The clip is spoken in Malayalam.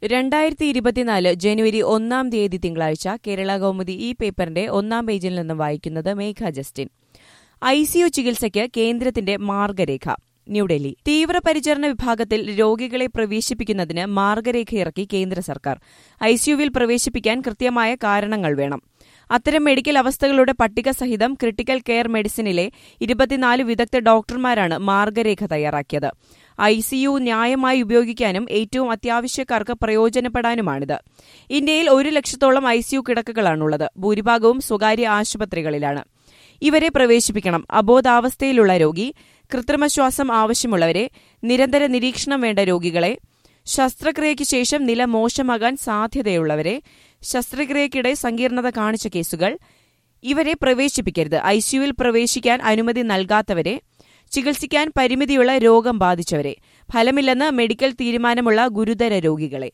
രണ്ടായിരത്തി ഇരുപത്തിനാല് ജനുവരി ഒന്നാം തീയതി തിങ്കളാഴ്ച കേരള കൗമുദി ഈ പേപ്പറിന്റെ ഒന്നാം പേജിൽ നിന്നും വായിക്കുന്നത് മേഘ ജസ്റ്റിൻ ഐസിയു ചികിത്സയ്ക്ക് കേന്ദ്രത്തിന്റെ മാർഗരേഖ ന്യൂഡൽഹി തീവ്രപരിചരണ വിഭാഗത്തിൽ രോഗികളെ പ്രവേശിപ്പിക്കുന്നതിന് മാർഗരേഖ ഇറക്കി കേന്ദ്ര സർക്കാർ ഐസിയുവിൽ പ്രവേശിപ്പിക്കാൻ കൃത്യമായ കാരണങ്ങൾ വേണം അത്തരം മെഡിക്കൽ അവസ്ഥകളുടെ പട്ടിക സഹിതം ക്രിട്ടിക്കൽ കെയർ മെഡിസിനിലെ ഇരുപത്തിനാല് വിദഗ്ധ ഡോക്ടർമാരാണ് മാർഗരേഖ തയ്യാറാക്കിയത് ഐസിയു ന്യായമായി ഉപയോഗിക്കാനും ഏറ്റവും അത്യാവശ്യക്കാർക്ക് പ്രയോജനപ്പെടാനുമാണിത് ഇന്ത്യയിൽ ഒരു ലക്ഷത്തോളം ഐസിയു കിടക്കകളാണുള്ളത് ഭൂരിഭാഗവും സ്വകാര്യ ആശുപത്രികളിലാണ് ഇവരെ പ്രവേശിപ്പിക്കണം അബോധാവസ്ഥയിലുള്ള രോഗി കൃത്രിമശ്വാസം ആവശ്യമുള്ളവരെ നിരന്തര നിരീക്ഷണം വേണ്ട രോഗികളെ ശസ്ത്രക്രിയയ്ക്ക് ശേഷം നില മോശമാകാൻ സാധ്യതയുള്ളവരെ ശസ്ത്രക്രിയയ്ക്കിടെ സങ്കീർണത കാണിച്ച കേസുകൾ ഇവരെ പ്രവേശിപ്പിക്കരുത് ഐസിയുവിൽ പ്രവേശിക്കാൻ അനുമതി നൽകാത്തവരെ ചികിത്സിക്കാൻ പരിമിതിയുള്ള രോഗം ബാധിച്ചവരെ ഫലമില്ലെന്ന് മെഡിക്കൽ തീരുമാനമുള്ള ഗുരുതര രോഗികളെ